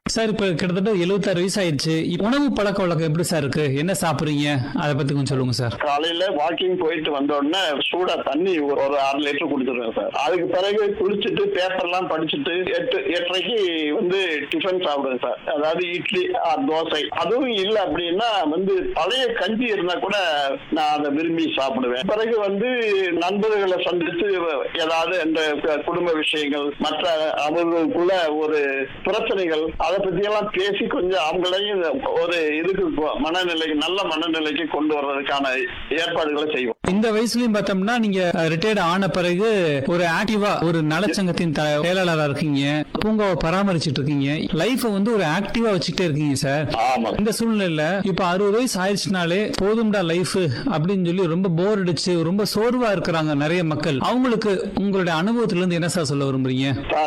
sir இப்ப கிட்டத்தட்ட எழுபத்தாறு வயசு ஆயிடுச்சு இப்ப உணவு பழக்க வழக்கம் எப்படி சார் இருக்கு என்ன சாப்பிடுறீங்க அதை பத்தி கொஞ்சம் சொல்லுங்க சார் காலையில வாக்கிங் போயிட்டு வந்த உடனே சூடா தண்ணி ஒரு ஒரு அரை லிட்டர் குடிச்சிருவேன் சார் அதுக்கு பிறகு குளிச்சுட்டு பேப்பர் எல்லாம் படிச்சுட்டு எட்டு எட்டரைக்கு வந்து டிஃபன் சாப்பிடுவேன் சார் அதாவது இட்லி ஆ, தோசை அதுவும் இல்ல அப்படின்னா வந்து பழைய கஞ்சி இருந்தா கூட நான் அதை விரும்பி சாப்பிடுவேன் பிறகு வந்து நண்பர்களை சந்தித்து ஏதாவது இந்த குடும்ப விஷயங்கள் மற்ற அவர்களுக்குள்ள ஒரு பிரச்சனைகள் அதை பத்தி எல்லாம் பேசி கொஞ்சம் அவங்களையும் ஒரு இதுக்கு கொ- மனநிலைக்கு நல்ல மனநிலைக்கு கொண்டு வர்றதுக்கான ஏற்பாடுகளை செய்வோம் இந்த வயசுலயும் பார்த்தோம்னா நீங்க ரிட்டையர்ட் ஆன பிறகு ஒரு ஆக்டிவா ஒரு நலச்சங்கத்தின் த- செயலாளரா இருக்கீங்க பூங்காவை பராமரிச்சிட்டு இருக்கீங்க லைஃப வந்து ஒரு ஆக்டிவா வச்சுக்கிட்டே இருக்கீங்க சார் ஆமா இந்த சூழ்நிலையில இப்ப அறுபது வயசு ஆயிடுச்சுனாலே போதும்டா லைஃப் அப்படின்னு சொல்லி ரொம்ப போர் அடிச்சு ரொம்ப சோர்வா இருக்கிறாங்க நிறைய மக்கள் அவங்களுக்கு உங்களுடைய அனுபவத்துல இருந்து என்ன சார் சொல்ல விரும்புறீங்க சார்